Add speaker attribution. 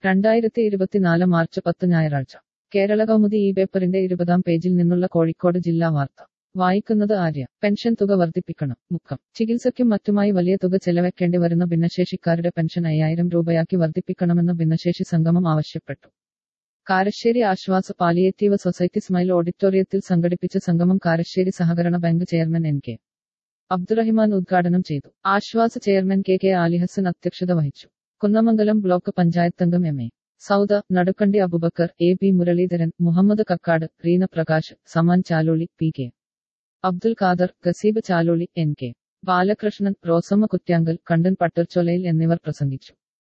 Speaker 1: രണ്ടായിരത്തി ഇരുപത്തിനാല് മാർച്ച് പത്ത് ഞായറാഴ്ച കേരള കൗമുദി ഈ പേപ്പറിന്റെ ഇരുപതാം പേജിൽ നിന്നുള്ള കോഴിക്കോട് ജില്ലാ വാർത്ത വായിക്കുന്നത് ആര്യ പെൻഷൻ തുക വർദ്ധിപ്പിക്കണം മുക്കം ചികിത്സയ്ക്കും മറ്റുമായി വലിയ തുക ചെലവഴിക്കേണ്ടി വരുന്ന ഭിന്നശേഷിക്കാരുടെ പെൻഷൻ അയ്യായിരം രൂപയാക്കി വർദ്ധിപ്പിക്കണമെന്ന് ഭിന്നശേഷി സംഗമം ആവശ്യപ്പെട്ടു കാരശ്ശേരി ആശ്വാസ പാലിയേറ്റീവ് സൊസൈറ്റി സ്മൈൽ ഓഡിറ്റോറിയത്തിൽ സംഘടിപ്പിച്ച സംഗമം കാരശ്ശേരി സഹകരണ bank chairman N K Abdurahiman ഉദ്ഘാടനം ചെയ്തു ആശ്വാസ ചെയർമാൻ കെ കെ ആലിഹസൻ അധ്യക്ഷത വഹിച്ചു കുന്നമംഗലം ബ്ലോക്ക് പഞ്ചായത്ത് അംഗം M A Souda Nadukkandi Abubakkar A P Muraleedharan Muhammad Kakkad Reena Prakash Saman Chaloli P K Abdul Khader Gaseeb Chaloli N K Balakrishnan Rosamma Kuttyankal Kandan പട്ടർച്ചോലയിൽ എന്നിവർ പ്രസംഗിച്ചു